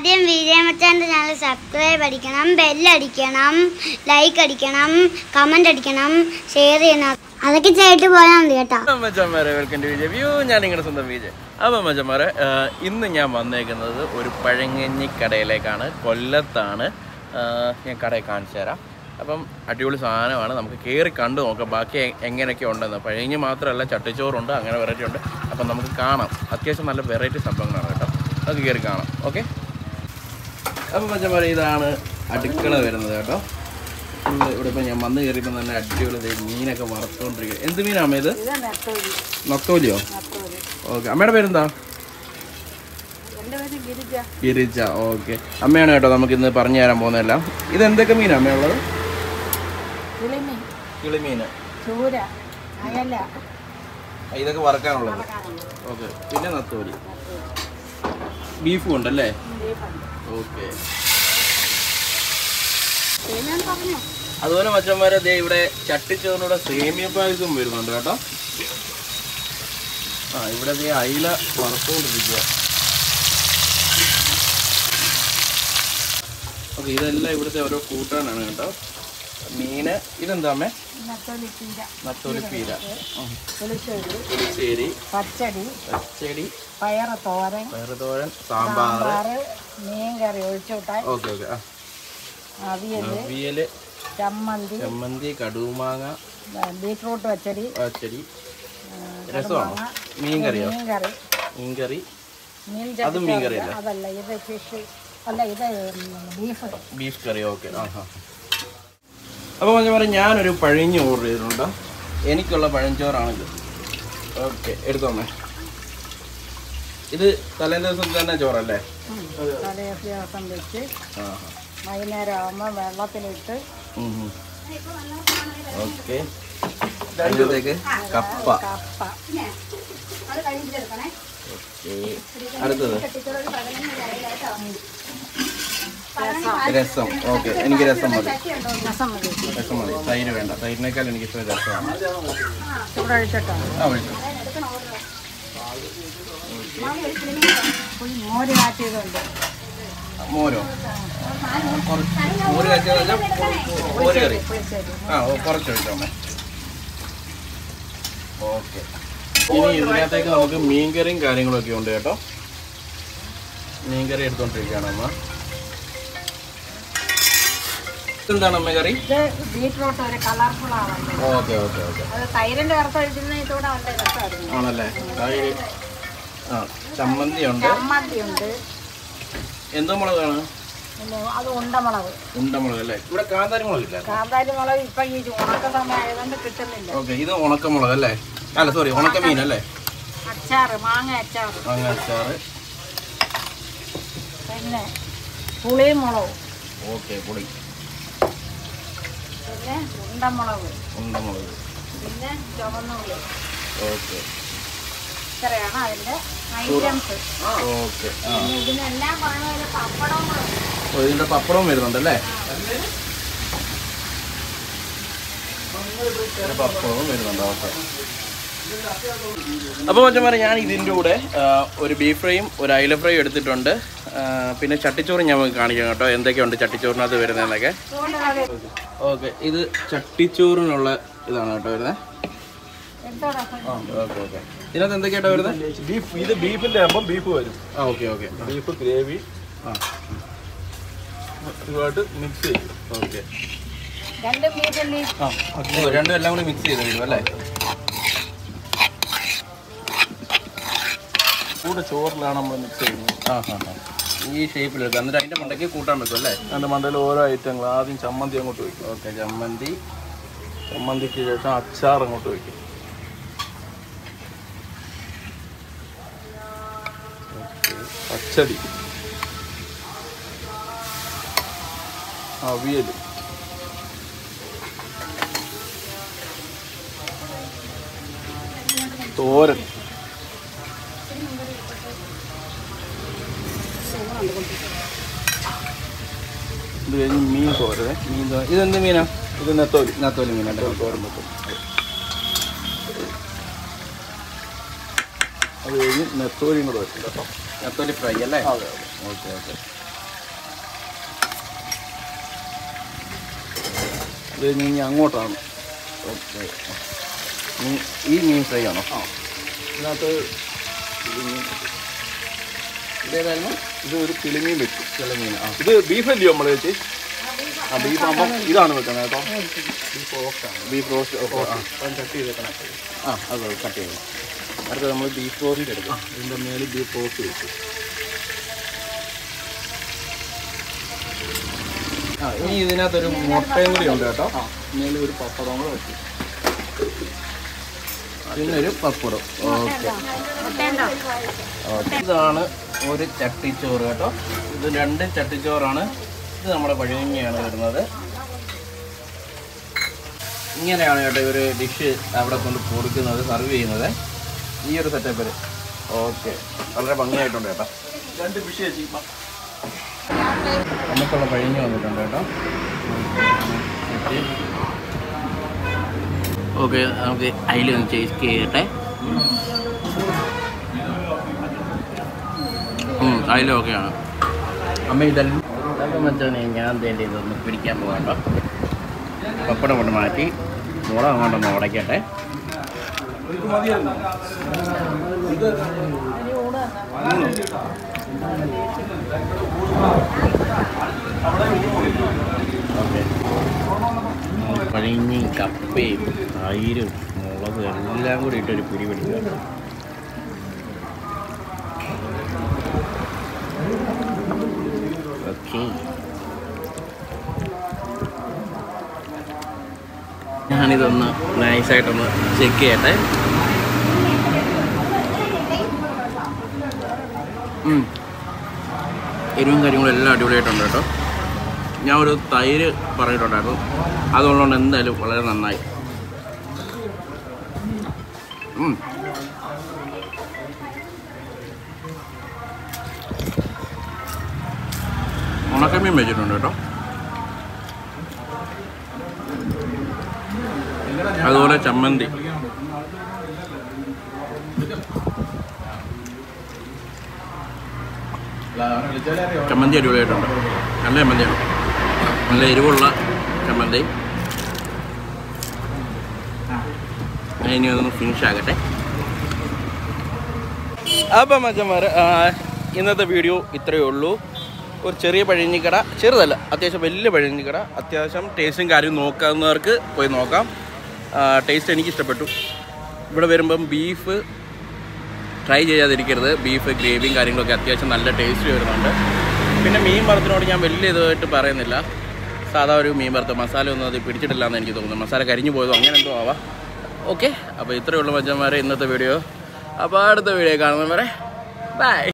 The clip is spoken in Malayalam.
ആദ്യം വിജയമച്ചാൻ്റെ ചാനൽ സബ്സ്ക്രൈബ് അടിക്കണം ബെല്ലടിക്കണം ലൈക്ക് അടിക്കണം കമൻ്റ് അടിക്കണം ഷെയർ ചെയ്യണം അതൊക്കെ ചെയ്തിട്ട് പോയാൽ മതി കേട്ടോ മച്ചന്മാരെ വെൽക്കം ടു വിജയ് വ്യൂ ഞാൻ നിങ്ങളുടെ സ്വന്തം വിജയ് അപ്പം മച്ചന്മാരെ ആ, ഇന്ന് ഞാൻ വന്നേക്കുന്നത് ഒരു പഴങ്ങഞ്ഞി കടയിലേക്കാണ് കൊല്ലത്താണ് ആ, ഞാൻ കടയിൽ കാണിച്ചു തരാം അപ്പം അടിപൊളി സാധനമാണ് നമുക്ക് കയറി കണ്ടു നോക്കാം ബാക്കി എ- എങ്ങനെയൊക്കെ ഉണ്ടെന്ന് പഴങ്ങി മാത്രമല്ല ചട്ടിച്ചോറുണ്ട് അങ്ങനെ വെറൈറ്റി ഉണ്ട് അപ്പം നമുക്ക് കാണാം അത്യാവശ്യം നല്ല വെറൈറ്റി സംഭവങ്ങളാണ് കേട്ടോ നമുക്ക് കയറി കാണാം ഓക്കെ അപ്പം മച്ചന്മാരെ ഇതാണ് അടുക്കള വരുന്നത് കേട്ടോ ഫുള്ള് ഇവിടെ ഇപ്പം ഞാൻ വന്ന് കയറിയപ്പോൾ തന്നെ അടിപൊളി ദേ മീനൊക്കെ വറുത്തോണ്ടിരിക്കുക എന്ത് മീനാണ് ഇത് നൊത്തോലിയോ ഓക്കെ അമ്മയുടെ പേരെന്താ ഗിരിജ ഓക്കെ അമ്മയാണ് കേട്ടോ നമുക്ക് ഇന്ന് പറഞ്ഞു തരാൻ പോകുന്നതെല്ലാം ഇത് എന്തൊക്കെ മീനാണ് അമ്മയുള്ളത് കിളിമീൻ കിളിമീന് ചൂര അയല ആ, ഇതൊക്കെ വറക്കാനുള്ളത് ഓക്കെ പിന്നെ നത്തോലി ബീഫും ഉണ്ടല്ലേ ഓക്കെ പറഞ്ഞു അതുപോലെ മച്ചന്മാരെ ദേ ഇവിടെ ചട്ടിച്ചോറിനൂടെ സേമിയ പായസം വരുന്നുണ്ട് കേട്ടോ ആ ഇവിടെ ദേ അയില വറുത്തുകൊണ്ടിരിക്കുക ഓക്കെ ഇതെല്ലാം ഇവിടുത്തെ ഓരോ കൂട്ടാനാണ് കേട്ടോ മീന് ഇതെന്താ അമ്മേ നത്തോലി ചീര നത്തോലി പീര ഉം. പുളിശ്ശേരി പുളിശ്ശേരി പച്ചടി പച്ചടി പയറ് തോരൻ പയറുതോരൻ സാമ്പാർ സാമ്പാറ് മീൻ കറി ഒഴിച്ചുവിട്ടാൽ ഓക്കെ ഓക്കെ ആ അവിയൽ അവിയല് ചമ്മന്തി ചമ്മന്തി കടുമാങ്ങ ബീട്രൂട്ട് പച്ചടി പച്ചടി രസമാണോ മീൻ കറിയോ മീൻ കറി മീൻ കറി മീൻ അതും മീൻ കറിയല്ലേ? ചട്ടിച്ചോറ് അതല്ല ഇത് ഫിഷ് അല്ല ഇത് ബീഫ് ബീഫ് കറി ഓക്കെ ആ ഹാ അപ്പോൾ ഞാൻ പറയാം ഞാനൊരു പഴഞ്ഞ് ഓർഡർ ചെയ്തിട്ടുണ്ട് എനിക്കുള്ള പഴഞ്ചോറാണിത് ഓക്കെ എടുത്തോമേ ഇത് തലേ ദിവസം തന്നെ ചോറല്ലേ തലേ ദിവസം വെച്ച് ആ വൈകുന്നേരം ആകുമ്പോൾ വെള്ളത്തിലിട്ട് ഓക്കെ അതിനകത്തേക്ക് കപ്പ കപ്പ ഓക്കെ അടുത്തത് രസം ഓക്കെ എനിക്ക് രസം മതി രസം മതി രസം മതി തൈര് വേണ്ട തൈരിനേക്കാൾ എനിക്ക് ഇഷ്ടം രസമാണ് ചൂടൊഴിച്ചിട്ടോ ആ വിളിച്ചു മോര് കാച്ചിയതുണ്ട് മോരോ കുറച്ച് മോര് കാച്ചിയത് വെച്ചാൽ മോര് കറി പുളിശ്ശേരി ആ ഓ, കുറച്ച് ഒഴിച്ചോമേ ഓക്കെ ഇനി ഇതിനകത്തേക്ക് നമുക്ക് മീൻകറിയും കാര്യങ്ങളൊക്കെ ഉണ്ട് കേട്ടോ മീൻകറി എടുത്തോണ്ടിരിക്കുകയാണ് അമ്മ ഇതെന്താണ് അമ്മ കറി ഇത് ബീറ്റ്റൂട്ട് ഒരു കളർഫുൾ ആണല്ലോ ഓക്കെ ഓക്കെ ഓക്കെ അത് തൈരിന്റെ വറുത്ത് ഒഴിക്കുന്ന ഇതൂടെ നല്ല രസമായിരുന്നു ആണല്ലേ തൈര് ആ ചമ്മന്തി ഉണ്ട് ചമ്മന്തി ഉണ്ട് എന്തോ മുളകാണ് പിന്നെ അത് ഉണ്ടമുളക് ഉണ്ടമുളക് അല്ലേ ഇവിടെ കാന്താരി മുളകില്ല കാന്താരി മുളക് ഇപ്പൊ ഈ ഉണക്ക സമയം ആയതുകൊണ്ട് കിട്ടുന്നില്ല ഓക്കെ ഇത് ഉണക്കമുളക് അല്ലേ അല്ല സോറി ഉണക്ക മീൻ അല്ലേ അച്ചാറ് മാങ്ങ അച്ചാറ് മാങ്ങ അച്ചാറ് പിന്നെ പുളിയും മുളകും ഓക്കെ പൊടി പിന്നെ ഉണ്ടമുളക് ഉണ്ടമുളക് പിന്നെ ചുവന്നുള്ളി ഓക്കെ ഇത്രയാണ് അതിന്റെ ഐറ്റംസ് ഓക്കെ ആ ഇതിനെല്ലാം പറയുന്നത് പപ്പടവും കൂടെ ഉണ്ട്. ഓ, ഇതിന്റെ പപ്പടവും വരുന്നുണ്ടല്ലേ ഇതിന്റെ പപ്പടവും വരുന്നുണ്ട് ഓക്കെ അപ്പോൾ മച്ചന്മാരെ ഞാൻ ഇതിൻ്റെ കൂടെ ആ, ഒരു ബീഫ് ഫ്രൈയും ഒരു അയില ഫ്രൈയും എടുത്തിട്ടുണ്ട് ആ, പിന്നെ ചട്ടിച്ചോറ് ഞാൻ നിങ്ങൾക്ക് കാണിക്കാം കേട്ടോ എന്തൊക്കെയുണ്ട് ചട്ടിച്ചോറിനകത്ത് വരുന്നതെന്നൊക്കെ ചൂട് കറി ഓക്കെ ഇത് ചട്ടിച്ചോറിനുള്ള ഇതാണ് കേട്ടോ വരുന്നത് എന്തോടാ ഓക്കെ ഓക്കെ ഇതിനകത്ത് എന്തൊക്കെയാട്ടോ വരുന്നത് ബീഫ് ഇത് ബീഫിന്റെ ആകുമ്പോൾ ബീഫ് വരും ആ ഓക്കെ ഓക്കെ ബീഫ് ഗ്രേവി ആ ഇതുമായിട്ട് മിക്സ് ചെയ്യും ഓക്കെ രണ്ടും ബീഫല്ലേ ആ ഓ രണ്ടും എല്ലാം കൂടി മിക്സ് ചെയ്ത് വരും അല്ലേ കൂടെ ചോറിലാണ് നമ്മൾ മിക്സ് ചെയ്യുന്നത് ആ ഹാ ഹാ ഈ ഷേപ്പിലെടുക്കുക എന്നിട്ട് അതിൻ്റെ മണ്ടയ്ക്ക് കൂട്ടാൻ വെക്കും അല്ലേ അതിൻ്റെ മണ്ടയിൽ ഓരോ ഐറ്റങ്ങൾ ആദ്യം ചമ്മന്തി അങ്ങോട്ട് വയ്ക്കും ഓക്കെ ചമ്മന്തി ചമ്മന്തിക്ക് ശേഷം അച്ചാർ അങ്ങോട്ട് വയ്ക്കും പച്ചടി അവിയൽ തോരൻ ഇത് കഴിഞ്ഞ് മീൻ തോരേ മീൻ തോരൻ ഇതെന്ത് മീനാ ഇത് നെത്തോലി നത്തോലി മീനല്ലേ തോരൻ വെക്കും അത് കഴിഞ്ഞ് നെത്തോലിയും കൂടെ വെക്കും കേട്ടോ നത്തോലി ഫ്രൈ അല്ലേ അതെ അതെ ഓക്കെ ഓക്കെ ഇത് കഴിഞ്ഞ് ഇനി അങ്ങോട്ടാണ് ഓക്കെ ഈ മീൻ ഫ്രൈ ആണോ ആ ഇതിനകത്ത് ഇത് മീൻ- ഇതേതായിരുന്നു ഇത് ഒരു കിളിമീൻ വെക്കും കിളമീൻ ആ ഇത് ബീഫ് അല്ലയോ നമ്മൾ വെച്ച് ആ ബീഫ് ആകുമ്പോൾ ഇതാണ് വെക്കുന്നത് കേട്ടോ ബീഫ് റോസ്റ്റാണ് ബീഫ് റോസ്റ്റ് ഓക്കെ ആ അപ്പം കട്ട് ചെയ്തേക്കണം ആ അത് കട്ട് ചെയ്തു അടുത്ത നമ്മൾ ബീഫ് റോസ്റ്റ് എടുക്കും ഇതിൻ്റെ മേളിൽ ബീഫ് റോസ്റ്റ് വെക്കും ആ ഇനി ഇതിനകത്തൊരു മുട്ടയും കൂടി ഉണ്ട് കേട്ടോ ആ മേളിൽ ഒരു പപ്പടം കൂടെ വെക്കും പിന്നെ ഒരു പപ്പടം ഓക്കെ ഓക്കെ ഇതാണ് ഒരു ചട്ടിച്ചോറ് കേട്ടോ ഇത് രണ്ട് ചട്ടിച്ചോറാണ് ഇത് നമ്മുടെ പഴയങ്ങയാണ് വരുന്നത് ഇങ്ങനെയാണ് കേട്ടോ ഒരു ഡിഷ് അവിടെ കൊണ്ട് കൊടുക്കുന്നത് സർവ് ചെയ്യുന്നത് ഈ ഒരു സെറ്റപ്പിൽ ഓക്കെ വളരെ ഭംഗിയായിട്ടുണ്ട് കേട്ടോ രണ്ട് ഫിഷ് ചേച്ചി നമുക്കുള്ള പഴഞ്ഞ് വന്നിട്ടുണ്ട് കേട്ടോ ഓക്കെ നമുക്ക് അതിൽ ഒന്ന് ടേസ്റ്റ് ചെയ്യട്ടെ അതിലും ഓക്കെയാണ് അമ്മ ഇതെല്ലാം അപ്പം വെച്ചാൽ ഞാൻ തേണ്ടി ഇതൊന്ന് പിടിക്കാൻ പോകണ്ട പപ്പടം കൊണ്ട് മാറ്റി മുളക് അങ്ങോട്ടൊന്ന് ഉടയ്ക്കട്ടെ ഇത് മതിയായിരുന്നു ഇത് ഓക്കെ പഴഞ്ഞി കപ്പയും തൈരും മുളകും എല്ലാം കൂടി ഇട്ടൊരു പിടി പിടിക്കുക ഓക്കെ ഞാനിതൊന്ന് നൈസായിട്ടൊന്ന് ചെക്ക് ചെയ്യട്ടെ ഉം. എരിവും കാര്യങ്ങളും എല്ലാം അടിപൊളിയായിട്ടുണ്ട് കേട്ടോ ഞാൻ ഒരു തൈര് പറഞ്ഞിട്ടുണ്ടായിരുന്നു അതുള്ളതുകൊണ്ട് എന്തായാലും വളരെ നന്നായി ഉം. ഉണക്കമീൻ വെച്ചിട്ടുണ്ട് കേട്ടോ അതുപോലെ ചമ്മന്തി ചമ്മന്തി അടിപൊളിയായിട്ടുണ്ട് നല്ല ചമ്മന്തിയാണ് നല്ല എരിവുള്ള ചമ്മന്തി ഞാൻ ഇനി അതൊന്ന് ഫിനിഷ് ആകട്ടെ അപ്പം മച്ചന്മാർ ഇന്നത്തെ വീഡിയോ ഇത്രയേ ഉള്ളൂ ഒരു ചെറിയ പഴഞ്ഞിക്കട ചെറുതല്ല അത്യാവശ്യം വലിയ പഴഞ്ഞിക്കട അത്യാവശ്യം ടേസ്റ്റും കാര്യവും നോക്കാവുന്നവർക്ക് പോയി നോക്കാം ടേസ്റ്റ് എനിക്ക് ഇഷ്ടപ്പെട്ടു ഇവിടെ വരുമ്പം ബീഫ് ട്രൈ ചെയ്യാതിരിക്കരുത് ബീഫ് ഗ്രേവിയും കാര്യങ്ങളൊക്കെ അത്യാവശ്യം നല്ല ടേസ്റ്റ് വരുന്നുണ്ട് പിന്നെ മീൻ വറുത്തിനോട് ഞാൻ വലിയ ഇതായിട്ട് പറയുന്നില്ല സാധാ ഒരു മീൻ വറുത്ത് മസാല ഒന്നും അത് പിടിച്ചിട്ടില്ല എന്ന് എനിക്ക് തോന്നുന്നു മസാല കരിഞ്ഞു പോയതോ അങ്ങനെ എന്തോ ആവാം ഓക്കെ അപ്പോൾ ഇത്രയേ ഉള്ളൂ മച്ചന്മാരെ ഇന്നത്തെ വീഡിയോ അപ്പോൾ അടുത്ത വീഡിയോ കാണുന്നവരെ ബൈ